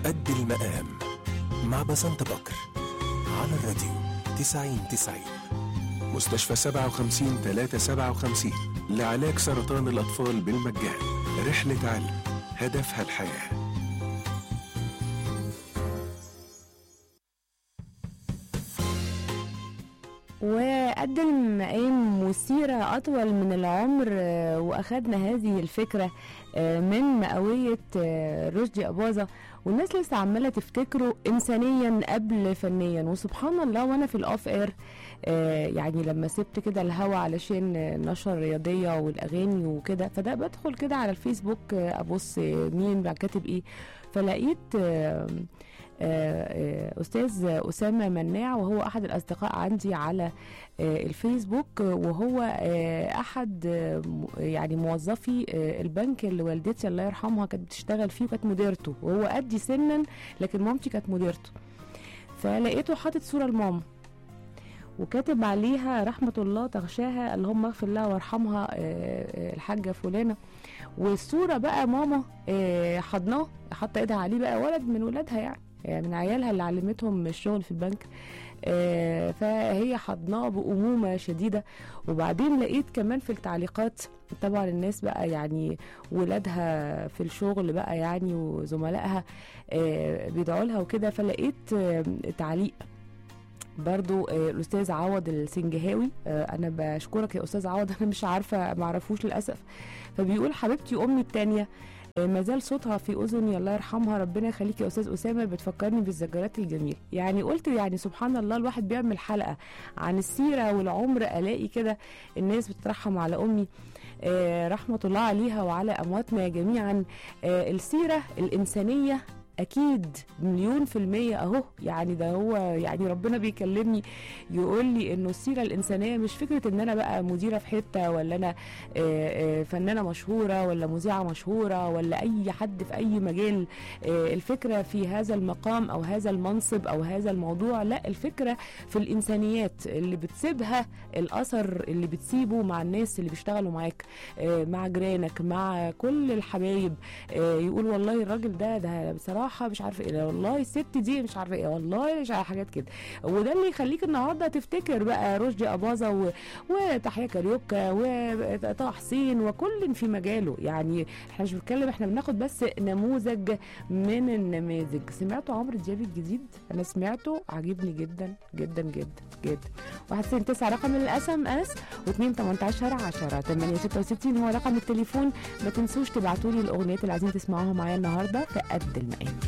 قد المقام مع بسنت بكر على الراديو 90 90 مستشفى 57 357 لعلاج سرطان الأطفال بالمجان رحلة علم هدفها الحياه وقد المقام مسيرة أطول من العمر آه، وأخدنا هذه الفكرة آه، من مئوية آه، رشدي أباظة والناس لسه عمالة تفتكره إنسانيا قبل فنيا وسبحان الله وأنا في الأوف إير يعني لما سبت كده الهوا علشان النشرة الرياضية والأغاني وكده فده بدخل كده على الفيسبوك آه، أبص مين بقى كاتب إيه فلقيت آه، آه، آه، استاذ اسامه مناع وهو احد الاصدقاء عندي على آه، الفيسبوك آه، وهو آه، احد آه، م- يعني موظفي آه، البنك اللي والدتي الله يرحمها كانت بتشتغل فيه وكانت مديرته وهو قدي سنا لكن مامتي كانت مديرته فلقيته حاطط صوره لماما وكاتب عليها رحمة الله تغشاها اللهم اغفر لها وارحمها آه، آه، الحاجة فلانة والصورة بقى ماما آه، حضناه حاطة ايدها عليه بقى ولد من ولادها يعني يعني من عيالها اللي علمتهم الشغل في البنك آه، فهي حضناه بأمومة شديدة وبعدين لقيت كمان في التعليقات طبعا الناس بقى يعني ولادها في الشغل بقى يعني وزملائها آه، بيدعوا لها وكده فلقيت آه، تعليق برضو آه، الاستاذ عوض السنجهاوي آه، انا بشكرك يا استاذ عوض انا مش عارفه ما اعرفوش للاسف فبيقول حبيبتي امي التانية آه، ما زال صوتها في اذني الله يرحمها ربنا يخليك يا استاذ اسامه بتفكرني بالذكريات الجميله يعني قلت يعني سبحان الله الواحد بيعمل حلقه عن السيره والعمر الاقي كده الناس بترحم على امي آه، رحمه الله عليها وعلى امواتنا جميعا آه، السيره الانسانيه اكيد مليون في المية اهو يعني ده هو يعني ربنا بيكلمني يقول لي انه السيرة الانسانية مش فكرة ان انا بقى مديرة في حتة ولا انا آه، آه، فنانة مشهورة ولا مذيعة مشهورة ولا اي حد في اي مجال آه، الفكرة في هذا المقام او هذا المنصب او هذا الموضوع لا الفكرة في الانسانيات اللي بتسيبها الاثر اللي بتسيبه مع الناس اللي بيشتغلوا معاك آه، مع جيرانك مع كل الحبايب آه، يقول والله الراجل ده ده بصراحه مش عارفه ايه ده والله الست دي مش عارفه ايه والله مش عارفه حاجات كده وده اللي يخليك النهارده تفتكر بقى رشدي اباظه و... وتحية كاريوكا وطه حسين وكل في مجاله يعني احنا مش بنتكلم احنا بناخد بس نموذج من النماذج سمعتوا عمرو دياب الجديد انا سمعته عاجبني جدا جدا جدا جدا 199 رقم الاس ام اس و2 18 10 8 66 هو رقم التليفون ما تنسوش تبعتوا لي الاغنيات اللي عايزين تسمعوها معايا النهارده في قد المقام